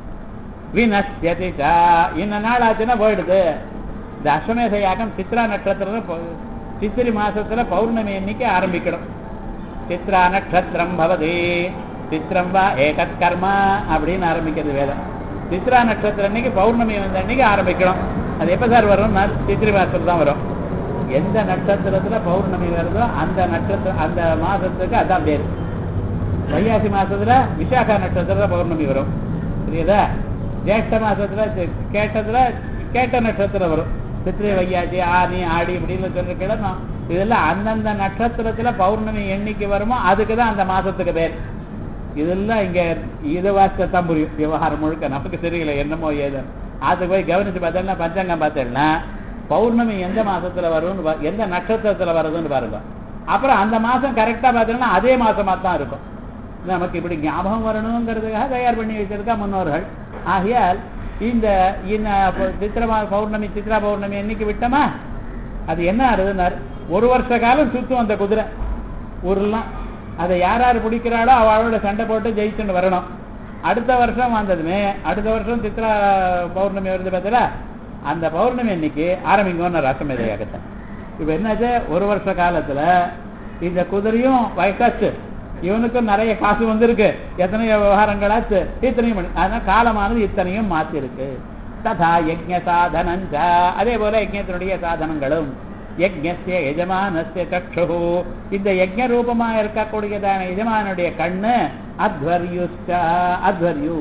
வினஷ்யதி சா இன்ன நாள் ஆச்சுன்னா போயிடுது இந்த அஸ்வமேத யாகம் சித்ரா நட்சத்திரம் பௌ- சித்திரை மாசத்துல பௌர்ணமி அன்னைக்கு ஆரம்பிக்கணும் சித்ரா நட்சத்திரம் பவதி சித்திரம் வா ஏகத் கர்மா அப்படின்னு ஆரம்பிக்கிறது வேதம் சித்ரா நட்சத்திரம் அன்னைக்கு பௌர்ணமி வந்த அன்னைக்கு ஆரம்பிக்கணும் அது எப்ப சார் வரும் நா- சித்திரை மாசத்துல தான் வரும் எந்த நட்சத்திரத்துல பௌர்ணமி வருதோ அந்த நட்சத்திரம் அந்த மாசத்துக்கு அதான் பேரு வைகாசி மாசத்துல விசாகா நட்சத்திரத்துல பௌர்ணமி வரும் புரியுதா ஜேஷ்ட மாசத்துல கே- கேட்டதுல கேட்ட நட்சத்திரம் வரும் சித்திரை வைகாசி ஆனி ஆடி இப்படின்னு சொல்ற கிழமை இதெல்லாம் அந்தந்த நட்சத்திரத்துல பௌர்ணமி எண்ணிக்கை வருமோ அதுக்கு தான் அந்த மாசத்துக்கு பேர் இதெல்லாம் இங்க இதை வாசித்தான் புரியும் விவகாரம் முழுக்க நமக்கு தெரியல என்னமோ ஏதோ அதுக்கு போய் கவனிச்சு பார்த்தேன்னா பஞ்சாங்கம் பார்த்தேன்னா பௌர்ணமி எந்த மாசத்துல வரும்னு பா- எந்த நட்சத்திரத்துல வருதுன்னு பாருங்க அப்புறம் அந்த மாசம் கரெக்டா பார்த்தீங்கன்னா அதே மாசமா தான் இருக்கும் நமக்கு இப்படி ஞாபகம் வரணுங்கிறதுக்காக தயார் பண்ணி வச்சிருக்கா முன்னோர்கள் ஆகையால் இந்த இந்த ப- சித்திர மா- பௌர்ணமி சித்ரா பௌர்ணமி என்னைக்கு விட்டோமா அது என்ன ஆறுதுன்னார் ஒரு வருஷ காலம் சுத்தும் அந்த குதிரை ஊர்லாம் அதை யார் யார் பிடிக்கிறாளோ அவளோட சண்டை போட்டு ஜெயிச்சுட்டு வரணும் அடுத்த வருஷம் வந்ததுமே அடுத்த வருஷம் சித்ரா பௌர்ணமி வருது பார்த்தீங்களா அந்த பௌர்ணமி அன்னைக்கு ஆரம்பிங்கன்னு ரசமேத யாகத்தை இப்ப என்னாச்சு ஒரு வருஷ காலத்துல இந்த குதிரையும் வயசாச்சு இவனுக்கும் நிறைய காசு வந்திருக்கு எத்தனையோ விவகாரங்களாச்சு இத்தனையும் பண்ணி அதான் காலமானது இத்தனையும் மாத்தி இருக்கு ததா யஜ்ஞ சாதனஞ்ச அதே போல யஜ்ஞத்தினுடைய சாதனங்களும் யஜ்ஞஸ்ய எஜமானஸ்ய சக்ஷு இந்த யஜ்ஞ ரூபமா இருக்கக்கூடியதான எஜமானுடைய கண்ணு அத்வர்யுச்ச அத்வர்யு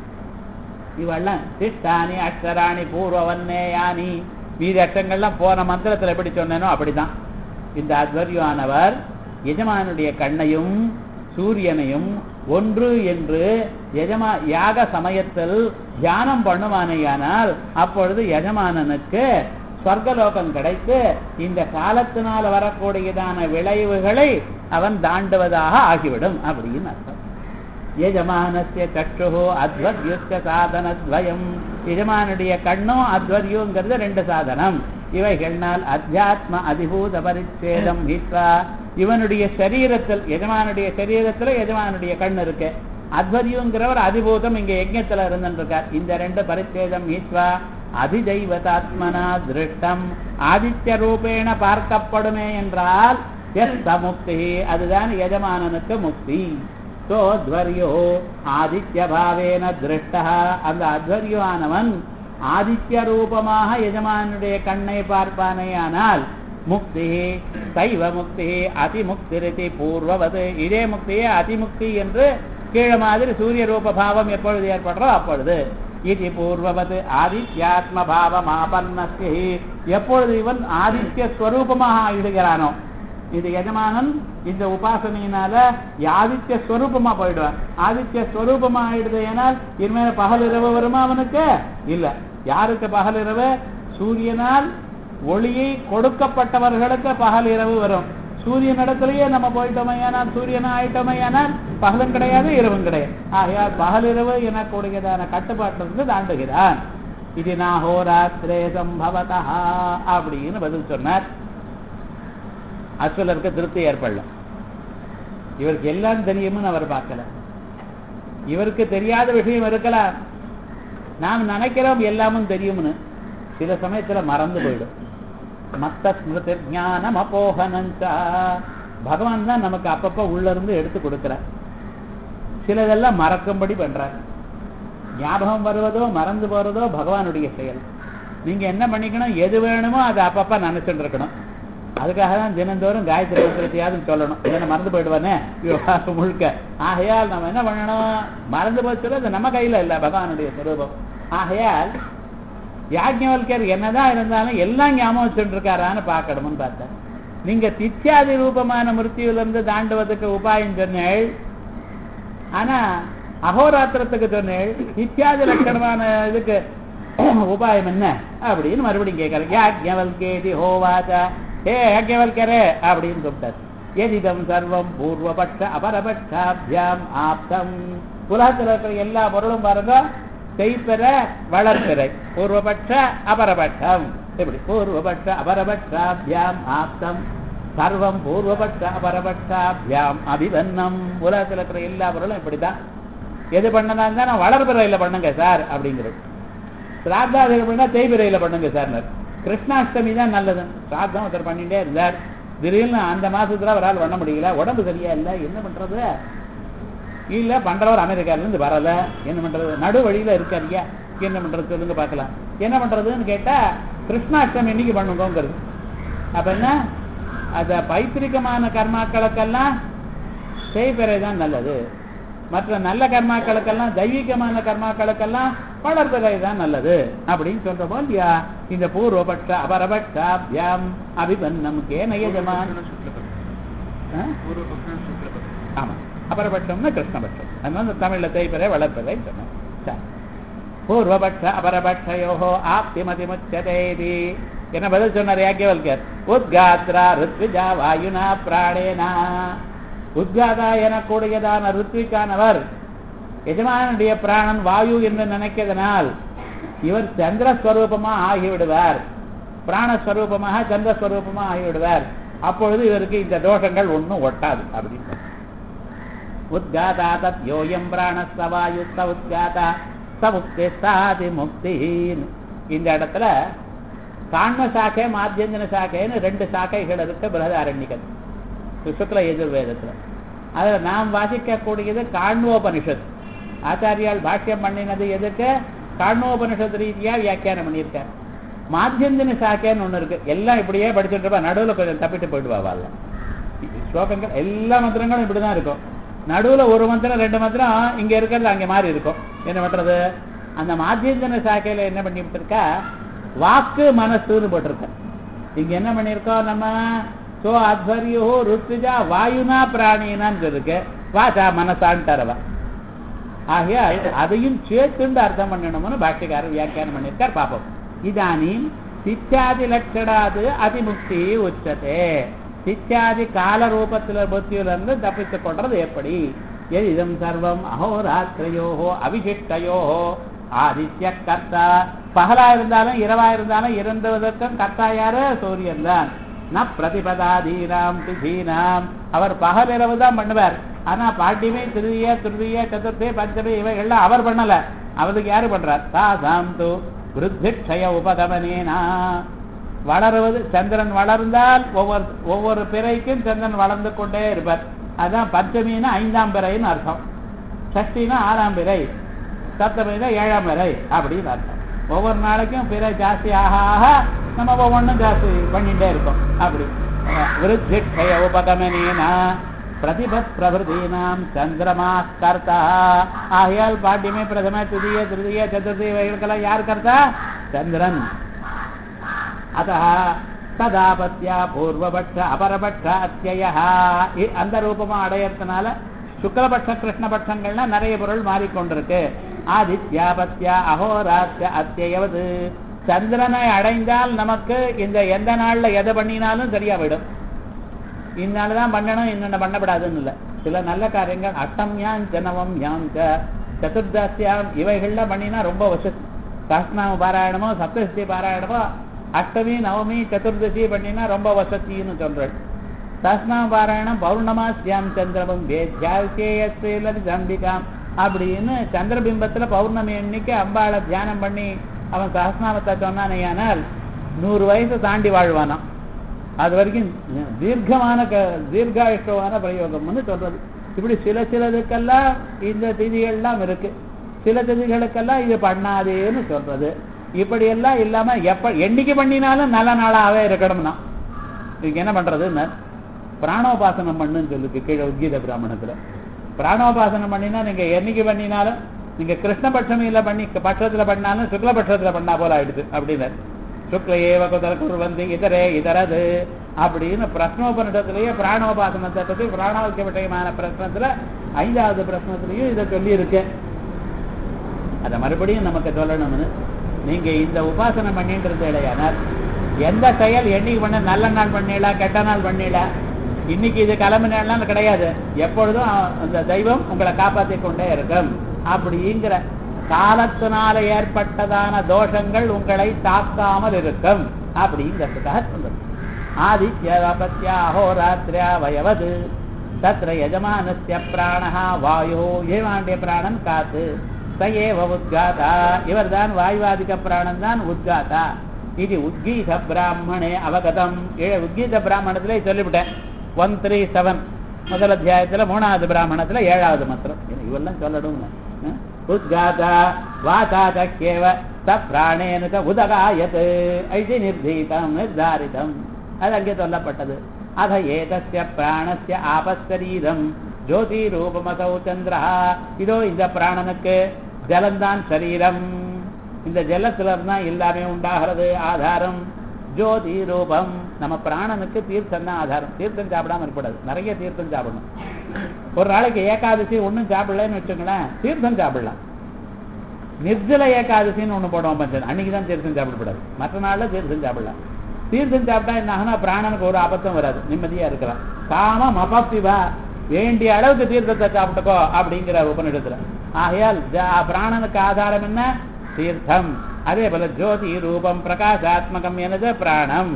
இவெல்லாம் சிஷ்டானி அக்ஷராணி பூர்வவன்னேயானி மீதி அக்ஷங்கள்லாம் போன மந்திரத்துல எப்படி சொன்னேனோ அப்படிதான் இந்த அத்வர்யானவர் எஜமானுடைய கண்ணையும் சூரியனையும் ஒன்று என்று எஜமா யாக சமயத்தில் தியானம் பண்ணுவானேயானால் அப்பொழுது எஜமானனுக்கு சொர்க்கலோகம் கிடைத்து இந்த காலத்தினால வரக்கூடியதான விளைவுகளை அவன் தாண்டுவதாக ஆகிவிடும் அப்படின்னு அர்த்தம் எஜமானஸ்ய சக்ஷு அத்வத்யுஸ்ய சாதனத்வயம் எஜமானுடைய கண்ணும் அத்வர்யுங்கிறது ரெண்டு சாதனம் இவைகள்னால் அத்தியாத்ம அதிபூத பரிச்சேதம் ஹித்வா இவனுடைய சரீரத்தில் எஜமானுடைய சரீரத்துல எஜமானுடைய கண் இருக்கு அத்வர்யுங்கிறவர் அதிபூதம் இங்க யஜ்ஞத்துல இருந்திருக்கார் இந்த ரெண்டு பரிச்சேதம் ஈஸ்வா அதிதெய்வதாத்மனா திருஷ்டம் ஆதித்ய ரூபேண பார்க்கப்படுமே என்றால் எஸ் முக்தி அதுதான் எஜமானனுக்கு முக்தி சோ அத்வர்யோ ஆதித்ய பாவேன திருஷ்டா அந்த அத்வர்யானவன் ஆதித்ய ரூபமாக எஜமானுடைய கண்ணை பார்ப்பானேயானால் முக்தி சைவ முக்தி அதிமுக்திரிதி பூர்வவது இதே முக்தியே அதிமுக்தி என்று கீழ மாதிரி சூரிய ரூப பாவம் எப்பொழுது ஏற்படுறோ அப்பொழுது இது பூர்வவது ஆதித்யாத்ம பாவம் ஆபன்னஸ்தி எப்பொழுது இவன் ஆதித்ய ஸ்வரூபமாக ஆயிடுகிறானோ இது எஜமானன் இந்த உபாசனையினால ஆதித்ய ஸ்வரூபமா போயிடுவான் ஆதித்ய ஸ்வரூபமா ஆயிடுது ஏனால் இனிமேல் பகல் இரவு வருமா அவனுக்கு இல்ல யாருக்கு பகல் இரவு சூரியனால் ஒளியை கொடுக்கப்பட்டவர்களுக்கு பகல் இரவு வரும் சூரியன் இடத்துலயே நம்ம போயிட்டோமையானால் சூரியனா ஆயிட்டோமையானால் பகலும் கிடையாது இரவும் கிடையாது ஆகையால் பகல் இரவு எனக்கூடியதான கட்டுப்பாட்டிலிருந்து தாண்டுகிறான் இது நாஹோராத்திரே சம்பவதா அப்படின்னு பதில் சொன்னார் அஸ்வலருக்கு திருப்தி ஏற்படல இவருக்கு எல்லாம் தெரியும்னு அவர் பார்க்கல இவருக்கு தெரியாத விஷயம் இருக்கலாம் நாம் நினைக்கிறோம் எல்லாமும் தெரியும்னு சில சமயத்துல மறந்து போயிடும் மத்த ஸ்மிருதி ஞானம் அப்போகனஞ்சா பகவான் தான் நமக்கு அப்பப்ப உள்ள இருந்து எடுத்து கொடுக்கிறார் சிலதெல்லாம் மறக்கும்படி பண்றார் ஞாபகம் வருவதோ மறந்து போறதோ பகவானுடைய செயல் நீங்க என்ன பண்ணிக்கணும் எது வேணுமோ அதை அப்பப்ப நினைச்சுட்டு இருக்கணும் அதுக்காக தான் தினந்தோறும் காயத்ரி மந்திரத்தையாவது சொல்லணும் இல்லைன்னா மறந்து போயிடுவானே விவகாரம் முழுக்க ஆகையால் நம்ம என்ன பண்ணணும் மறந்து போச்சு அது நம்ம கையில இல்ல பகவானுடைய சுரூபம் ஆகையால் யாஜ்ஞவல்கர் என்னதான் இருந்தாலும் எல்லாம் ஞாபகம் வச்சுட்டு இருக்காரான்னு பார்க்கணும்னு பார்த்தேன் நீங்க திச்சாதி ரூபமான மிருத்தியிலிருந்து தாண்டுவதற்கு உபாயம் சொன்னேள் ஆனா அகோராத்திரத்துக்கு சொன்னேள் இத்தியாதி லட்சணமான இதுக்கு உபாயம் என்ன அப்படின்னு மறுபடியும் கேட்கறேன் யாஜ்ஞவல்கேதி ஹோவாச்சா ஹே யாஜ்ஞவல்கரே அப்படின்னு கூப்பிட்டார் எதிதம் சர்வம் பூர்வபட்ச அபரபட்சாபியாம் ஆப்தம் உலகத்தில் இருக்கிற எல்லா பொருளும் பாருங்க செய்பெற வளர்பிறை பூர்வபட்ச அபரபட்சம் எப்படி பூர்வபட்ச அபரபட்சாபியாம் ஆப்தம் சர்வம் பூர்வபட்ச அபரபட்சாபியாம் அபிவன்னம் உலகத்தில் இருக்கிற எல்லா பொருளும் இப்படிதான் எது பண்ணதா இருந்தா நான் வளர்பிறையில பண்ணுங்க சார் அப்படிங்கிறது சிராத்தாதிகள் பண்ணா தேய்பிரையில பண்ணுங்க சார் கிருஷ்ணாஷ்டமி தான் நல்லது சிராத்தம் ஒருத்தர் பண்ணிட்டே இருந்தார் திடீர்னு அந்த மாசத்துல அவரால் பண்ண முடியல உடம்பு சரியா இல்லை என்ன பண்றது இல்ல பண்றவர் அமெரிக்கால இருந்து வரல என்ன பண்றது நடு வழியில இருக்காருயா என்ன பண்றது சொல்லுங்க பார்க்கலாம் என்ன பண்றதுன்னு கேட்டா கிருஷ்ணாஷ்டமி இன்னைக்கு பண்ணுங்கிறது அப்ப என்ன அத பைத்திரிகமான கர்மாக்களுக்கெல்லாம் செய்பெறை தான் நல்லது மற்ற நல்ல கர்மாக்களுக்கெல்லாம் தெய்வீகமான கர்மாக்களுக்கெல்லாம் வளர்பிறை தான் நல்லது அப்படின்னு சொல்றப்போ இல்லையா இந்த பூர்வபட்ச அபரபட்சாபியாம் அபிபன்னம் கே நயஜமான் ஆமா அபரபட்சம்னா கிருஷ்ணபட்சம் அதனால தமிழ்ல தேய்பிறை வளர்ப்பிறை சொன்னோம் சரி பூர்வபட்ச அபரபட்சயோகோ ஆப்திமதி முச்சதேதி என்ன பதில் சொன்னார் யாக்கியவல்கர் உத்காத்ரா ருத்விஜா வாயுனா பிராணேனா உத்காதா எனக்கூடியதான ருத்விக்கானவர் எஜமானுடைய பிராணன் வாயு என்று நினைக்கிறதுனால் இவர் சந்திரஸ்வரூபமா ஆகிவிடுவார் பிராணஸ்வரூபமாக சந்திரஸ்வரூபமாக ஆகிவிடுவார் அப்பொழுது இவருக்கு இந்த தோஷங்கள் ஒன்றும் ஒட்டாது அப்படின்னு உத்காதா தத் யோயம் பிராணஸ்தவாயு ச உத்காதா ச முக்தி சாதி முக்தி இந்த இடத்துல காண்ம சாக்கை மாத்தியஞ்சன சாக்கைன்னு ரெண்டு சாக்கைகள் இருக்கு பிரகதாரண்யகன் சுக்ல எதிர்வேதத்துல அதுல நாம் வாசிக்கக்கூடியது காண்வோபனிஷத் ஆச்சாரியால் பாஷ்யம் பண்ணினது எதுக்கு காண்வோபனிஷத் ரீதியா வியாக்கியானம் பண்ணியிருக்கார் மாத்தியந்தின சாக்கைன்னு ஒண்ணு இருக்கு எல்லாம் இப்படியே படிச்சுட்டு இருப்பா நடுவுல கொஞ்சம் தப்பிட்டு போயிடுவா வாழ்ல ஸ்லோகங்கள் எல்லா மந்திரங்களும் இப்படிதான் இருக்கும் நடுவுல ஒரு மந்திரம் ரெண்டு மந்திரம் இங்க இருக்கிறது அங்க மாறி இருக்கும் என்ன பண்றது அந்த மாத்தியந்தின சாக்கையில என்ன பண்ணிட்டு இருக்கா வாக்கு மனசுன்னு போட்டிருக்க இங்க என்ன பண்ணிருக்கோம் நம்ம சோ அத்வரியோ ருத்விஜா வாயுனா பிராணினான்னு இருக்கு வாசா மனசான்ட்டாரவா ஆகையால் அதையும் சேர்த்துண்டு அர்த்தம் பண்ணணும்னு பாஷ்யக்காரர் வியாக்கியானம் பண்ணியிருக்கார் பாப்போம் இதானீம் சித்தியாதி லட்சணாது அதிமுக்தி உச்சதே சித்தியாதி கால ரூபத்துல புத்தியிலிருந்து தப்பித்துக் கொள்றது எப்படி எதிதம் சர்வம் அகோராத்திரையோஹோ அவிசிஷ்டயோஹோ ஆதித்ய கர்த்தா பகலா இருந்தாலும் இரவா இருந்தாலும் இருந்துவதற்கும் கர்த்தா யாரு சூரியன் தான் ந பிரதிபதாதீனாம் திதீனாம் அவர் பகல் இரவு தான் பண்ணுவார் ஆனா பாட்டியமே திருதிய திருதிய சதுர்த்தி பஞ்சமி இவைகள்லாம் அவர் பண்ணல அவருக்கு யாரு பண்றார் தாசாம் து விருத்திக்ஷய உபகமனேனா வளருவது சந்திரன் வளர்ந்தால் ஒவ்வொரு ஒவ்வொரு பிறைக்கும் சந்திரன் வளர்ந்து கொண்டே இருப்பார் அதான் பஞ்சமின்னா ஐந்தாம் பிறைன்னு அர்த்தம் சஷ்டினா ஆறாம் பிறை சப்தமினா ஏழாம் பிறை அப்படின்னு அர்த்தம் ஒவ்வொரு நாளைக்கும் பிறை ஜாஸ்தி ஆக ஆக நம்ம ஒவ்வொன்றும் ஜாஸ்தி பண்ணிட்டே இருக்கோம் அப்படி விருத்திக்ஷய உபகமனேனா பிரதிபத் பிரபுதீனாம் சந்திரமா கர்த்தா ஆகையால் பாட்டியமே பிரதம துதிய திருதிய சதுர்த்தி இவைகளுக்கெல்லாம் யார் கர்த்தா சந்திரன் அத்த ததாபத்யா பூர்வபட்ச அபரபட்ச அத்திய அந்த ரூபமா அடையறதுனால சுக்லபட்ச கிருஷ்ணபட்சங்கள்னா நிறைய பொருள் மாறிக்கொண்டிருக்கு ஆதித்யாபத்யா அகோராத்திய அத்தியவது சந்திரனை அடைந்தால் நமக்கு இந்த எந்த நாள்ல எதை பண்ணினாலும் சரியா போயிடும் இந்நாள் தான் பண்ணணும் இன்னொன்று பண்ணப்படாதுன்னு இல்லை சில நல்ல காரியங்கள் அஷ்டம்யாம் ஜனவம் யாம் ச சதுர்தாசியாம் இவைகள்ல பண்ணினா ரொம்ப வசதி சஹஸ்நாம பாராயணமோ சப்தசி பாராயணமோ அஷ்டமி நவமி சதுர்தசி பண்ணினா ரொம்ப வசதின்னு சொல்றேன் சஹஸ்நாம பாராயணம் பௌர்ணமாசியாம் சந்திரபம் வேத்யாவிசேயஸ்ரீலதி தம்பிகாம் அப்படின்னு சந்திரபிம்பத்துல பௌர்ணமி அன்னைக்கு அம்பாளை தியானம் பண்ணி அவன் சஹஸ்நாமத்தை சொன்னானேயானால் நூறு வயசு தாண்டி வாழ்வானாம் அது வரைக்கும் தீர்க்கமான க தீர்காயுஷ்டமான பிரயோகம்னு சொல்றது இப்படி சில சிலதுக்கெல்லாம் இந்த திதிகள்லாம் இருக்கு சில திதிகளுக்கெல்லாம் இது பண்ணாதேன்னு சொல்றது இப்படி எல்லாம் இல்லாம எப்ப என்னைக்கு பண்ணினாலும் நல்ல நாளாவே இருக்கணும்னா இதுக்கு என்ன பண்றதுன்னு பிராணோபாசனம் பண்ணுன்னு சொல்லுக்கு கீழே உத்கீத பிராமணத்துல பிராணோபாசனம் பண்ணினா நீங்க என்னைக்கு பண்ணினாலும் நீங்க கிருஷ்ணபட்சமியில பண்ணி பட்சத்துல பண்ணாலும் சுக்லபட்சத்துல பண்ணா போல ஆயிடுது அப்படின்னு சுக்ல ஏவ குதர குர்வந்தி இதரே இதரது அப்படின்னு பிரஸ்னோபனிடத்திலேயே பிராணோபாசனத்தை பத்தி பிராணோக்கிய விஷயமான பிரச்சனத்துல ஐந்தாவது பிரச்சனத்திலையும் இதை சொல்லி இருக்கு அதை மறுபடியும் நமக்கு சொல்லணும்னு நீங்க இந்த உபாசனை பண்ணிட்டு இருந்தீடையானால் எந்த செயல் என்னைக்கு பண்ண நல்ல நாள் பண்ணிடா கெட்ட நாள் பண்ணிடா இன்னைக்கு இது கிளம்பு நாள்லாம் கிடையாது எப்பொழுதும் அந்த தெய்வம் உங்களை காப்பாற்றி கொண்டே இருக்கும் அப்படிங்கிற காலத்தினால ஏற்பட்டதான தோஷங்கள் உங்களை தாக்காமல் இருக்கும் அப்படிங்கிறதுக்காக சொல்றது ஆதித்யபத்யா அஹோராத்திரியா வயவது தத்ர எஜமானஸ்ய பிராணஹா வாயோ ஏமாண்டிய பிராணன் காத்து சயேவ உத்காதா இவர்தான் வாயுவாதிக பிராணன் தான் உத்காதா இது உத்கீத பிராமணே அவகதம் உத்கீத பிராமணத்திலே சொல்லிவிட்டேன் ஒன் த்ரீ செவன் முதல் அத்தியாயத்துல மூணாவது பிராமணத்துல ஏழாவது மந்திரம் இவெல்லாம் சொல்லணும் உத்காதா வாசாதேவ ச பிராணேன ச உதகாயத் ஐதி நிர்தீதம் நிர்தாரிதம் அது அங்கே சொல்லப்பட்டது அத ஏதஸ்ய பிராணஸ்ய ஆபஸ்தரீரம் ஜோதி ரூபமசௌ சந்திரா இதோ இந்த பிராணனுக்கு ஜலந்தான் சரீரம் இந்த ஜலத்துல தான் எல்லாமே உண்டாகிறது ஆதாரம் ஜோதி ரூபம் நம்ம பிராணனுக்கு தீர்த்தம் தான் ஆதாரம் தீர்த்தம் சாப்பிடாம இருக்கக்கூடாது நிறைய தீர்த்தம் சாப்பிடணும் ஒரு நாளைக்கு ஏகாதசி ஒன்றும் சாப்பிடலன்னு வச்சுங்களேன் தீர்த்தம் சாப்பிடலாம் நிர்ஜல ஏகாதசின்னு ஒன்று போடுவோம் பஞ்சன் அன்னைக்கு தான் தீர்த்தம் சாப்பிடக்கூடாது மற்ற நாளில் தீர்த்தம் சாப்பிடலாம் தீர்த்தம் சாப்பிட்டா என்ன ஆகுனா பிராணனுக்கு ஒரு ஆபத்தும் வராது நிம்மதியா இருக்கலாம் காமம் அபப்திவா வேண்டிய அளவுக்கு தீர்த்தத்தை சாப்பிட்டுக்கோ அப்படிங்கிற உபநிடத்துல ஆகையால் பிராணனுக்கு ஆதாரம் என்ன தீர்த்தம் அதே போல ஜோதி ரூபம் பிரகாசாத்மகம் எனது பிராணம்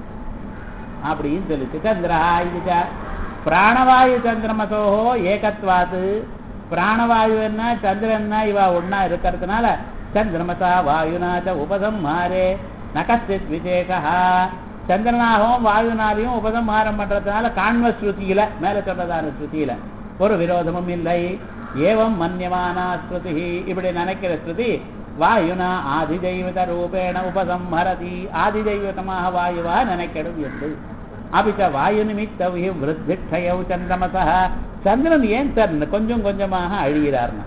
அப்படின்னு சொல்லிச்சு சந்திரா இது பிராணவாயு சந்திரமசோஹோ ஏகத்வாத்து பிராணவாயு என்ன சந்திரன்னா இவ ஒன்னா இருக்கிறதுனால சந்திரமசா வாயுனாச்ச உபசம்ஹாரே நகஸ்தித் விசேஷா சந்திரனாகவும் வாயுனாலையும் உபசம்ஹாரம் பண்றதுனால காண்ம ஸ்ருதியில மேல சொல்றதான ஸ்ருதியில ஒரு விரோதமும் இல்லை ஏவம் மன்யமானா ஸ்ருதி இப்படி நினைக்கிற ஸ்ருதி வாயுனா ஆதிதெய்வத ரூபேண உபசம்ஹரதி ஆதிதெய்வதமாக வாயுவா நினைக்கணும் என்று அபிச்ச வாயு நிமித்த விருத்திக்ஷயவு சந்திரமசா சந்திரன் ஏன் சார் கொஞ்சம் கொஞ்சமாக அழிகிறார்னா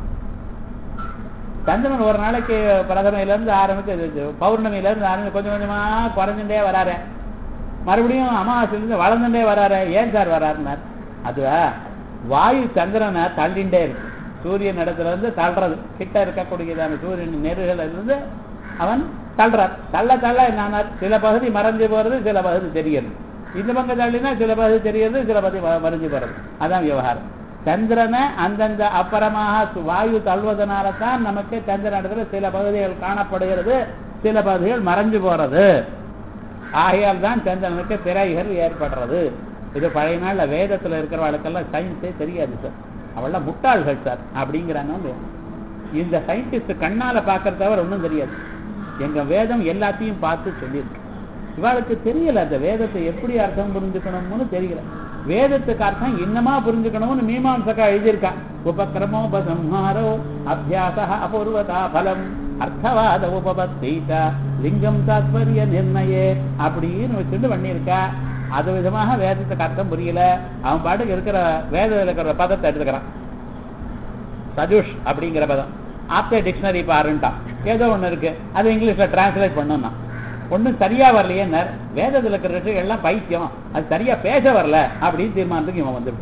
சந்திரன் ஒரு நாளைக்கு பிரதமையில இருந்து ஆரம்பிச்சு பௌர்ணமியில இருந்து ஆரம்பிச்சு கொஞ்சம் கொஞ்சமா குறைஞ்சுட்டே வராரு மறுபடியும் அமாவாசையிலிருந்து வளர்ந்துட்டே வராரு ஏன் சார் வராருனார் அதுவா வாயு சந்திரனை தள்ளிண்டே இருக்கு சூரியன் இடத்துல இருந்து தள்ளுறது கிட்ட இருக்கக்கூடியதான சூரியன் நெருகல இருந்து அவன் தள்ளுறார் தள்ள தள்ள என்னானார் சில பகுதி மறைஞ்சு போறது சில பகுதி தெரியுது இந்த பக்கம் தள்ளினா சில பகுதி தெரியுது சில பகுதி மறைஞ்சு போறது அதான் விவகாரம் சந்திரனை அந்தந்த அப்புறமாக வாயு தள்ளுவதனால தான் நமக்கு சந்திரன் இடத்துல சில பகுதிகள் காணப்படுகிறது சில பகுதிகள் மறைஞ்சு போறது ஆகையால் தான் சந்திரனுக்கு திரைகள் ஏற்படுறது இது பழைய நாள்ல வேதத்துல இருக்கிறவளுக்கெல்லாம் சயின்ஸே தெரியாது சார் அவள்லாம் முட்டாள்கள் சார் அப்படிங்கிறாங்க இந்த சயின்டிஸ்ட் கண்ணால பாக்குறத தவிர ஒன்றும் தெரியாது எங்க வேதம் எல்லாத்தையும் பார்த்து சொல்லியிருக்கு இவாளுக்கு தெரியல அந்த வேதத்தை எப்படி அர்த்தம் புரிஞ்சுக்கணும்னு தெரியல வேதத்துக்கு அர்த்தம் என்னமா புரிஞ்சுக்கணும்னு மீமாம்சக்கா எழுதியிருக்கா உபக்கிரமோபசம்ஹாரோ அபியாச அபூர்வதா பலம் அர்த்தவாத உபபத்தீதா லிங்கம் தாத்பரிய நிர்ணயே அப்படின்னு வச்சுட்டு பண்ணியிருக்கா அது விதமாக வேதத்துக்கு அர்த்தம் புரியல அவன் பாட்டுக்கு இருக்கிற வேதத்தில் இருக்கிற பதத்தை எடுத்துக்கிறான் சஜுஷ் அப்படிங்கிற பதம் ஆப்டே டிக்ஷனரி பாருன்ட்டான் ஏதோ ஒன்று இருக்கு அது இங்கிலீஷ்ல டிரான்ஸ்லேட் பண்ணணும்னா ஒன்றும் சரியா வரலையே வேதத்தில் இருக்கிற எல்லாம் பைத்தியம் அது சரியா பேச வரல அப்படின்னு தீர்மானத்துக்கு இவன் வந்துவிட்டான்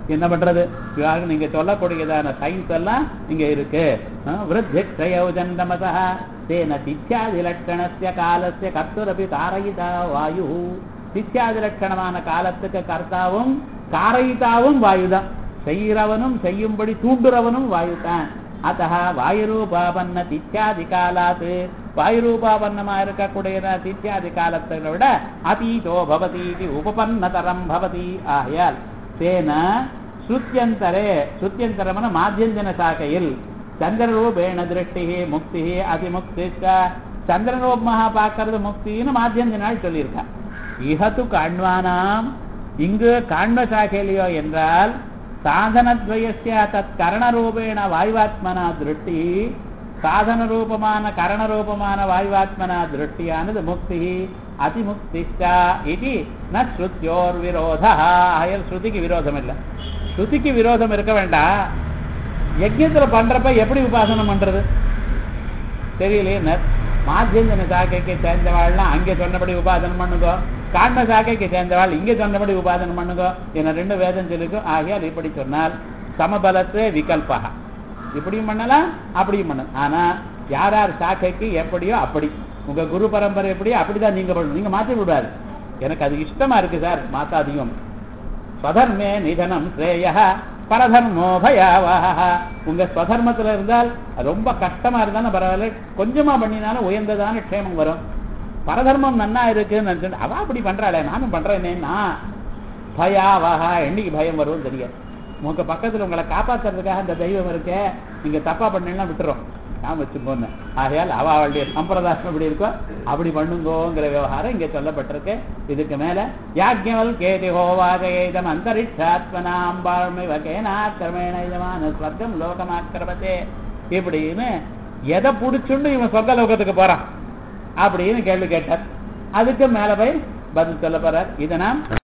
என்ன பண்றது இவாக நீங்க சொல்லக்கூடியதான சயின்ஸ் எல்லாம் இங்க இருக்கு விருத்தியௌஜந்தமசா தேன தித்யாதி லட்சணஸ்ய காலஸ்ய கர்த்துரபி காரயிதா வாயு தித்யாதி லட்சணமான காலத்துக்கு கர்த்தாவும் காரயிதாவும் வாயுதான் செய்கிறவனும் செய்யும்படி தூண்டுறவனும் வாயுதான் அத்த வாயுரூபாபன்ன தித்யாதி காலாத்து வாயுரூபாபன்னமா இருக்கக்கூடிய தித்யாதி காலத்தை விட அதீதோ பவதி இது உபபன்னதரம் பவதி ஆகையால் தேன ஸ்ருத்தியந்தரே ஸ்ருத்தியந்தரமன மாத்தியஞ்சன சாக்கையில் சந்திரரூபேண திருஷ்டி முக்தி அதிமுக்தி சந்திரரூபமாக பார்க்கறது முக்தின்னு மாத்தியஞ்சனால் சொல்லியிருக்கா இஹத்து காண்வானாம் இங்கு காண்ப சாக்கையிலையோ என்றால் சாதனத்வயசிய தத் கரணரூபேண வாயுவாத்மனா திருஷ்டி சாதன ரூபமான கரண ரூபமான வாயுவாத்மனா திருஷ்டியானது முக்தி அதிமுக்திஷ்டா இது ந ஸ்ருத்தியோர் விரோத அயல் ஸ்ருதிக்கு விரோதம் இல்லை ஸ்ருதிக்கு விரோதம் இருக்க வேண்டாம் யஜ்யத்துல பண்றப்ப எப்படி உபாசனம் பண்றது தெரியலையே மாத்தியஞ்சன சாக்கைக்கு சேர்ந்தவாள்லாம் அங்கே சொன்னபடி உபாசனம் பண்ணுங்கோ காண்ம சாக்கைக்கு சேர்ந்தவாள் இங்கே சொன்னபடி உபாசனம் பண்ணுங்கோ என ரெண்டு வேதம் சொல்லிக்கும் ஆகையால் இப்படி சொன்னால் சமபலத்து விகல்பா இப்படியும் பண்ணலாம் அப்படியும் பண்ணலாம் ஆனா யார் யார் சாக்கைக்கு எப்படியோ அப்படி உங்க குரு பரம்பரை எப்படியோ அப்படிதான் நீங்க பண்ணணும் நீங்க மாற்றி விடாது எனக்கு அது இஷ்டமா இருக்கு சார் மாத்தாதியும் ஸ்வதர்மே நிதனம் ஸ்ரேய பரதர்மோ பயாவஹ உங்க ஸ்வதர்மத்துல இருந்தால் ரொம்ப கஷ்டமா இருந்தாலும் பரவாயில்ல கொஞ்சமா பண்ணினாலும் உயர்ந்ததான க்ஷேமம் வரும் பரதர்மம் நன்னா இருக்குன்னு நினைச்சுட்டு அவ அப்படி பண்றாளே நானும் பண்றேனேன்னா பயாவஹா என்னைக்கு பயம் வரும் தெரியாது உங்க பக்கத்துல உங்களை காப்பாத்துறதுக்காக அந்த தெய்வம் இருக்கே நீங்க தப்பா பண்ணலாம் விட்டுரும் நான் வச்சு போனேன் ஆகையால் அவ அவளுடைய சம்பிரதாயம் எப்படி இருக்கோ அப்படி பண்ணுங்கோங்கிற விவகாரம் இங்க சொல்லப்பட்டிருக்கு இதுக்கு மேல யாஜ்ஞவல் கேதி ஹோவாகேதம் அந்தரிஷாத்மனாம் வாழ்மை வகேனாக்கிரமேண இதமான ஸ்வர்க்கம் லோகமாக்கிரமத்தே இப்படின்னு எதை புடிச்சுண்டு இவன் சொர்க்க லோகத்துக்கு போறான் அப்படின்னு கேள்வி கேட்டார் அதுக்கு மேல போய் பதில் சொல்ல போறார் இதை நாம்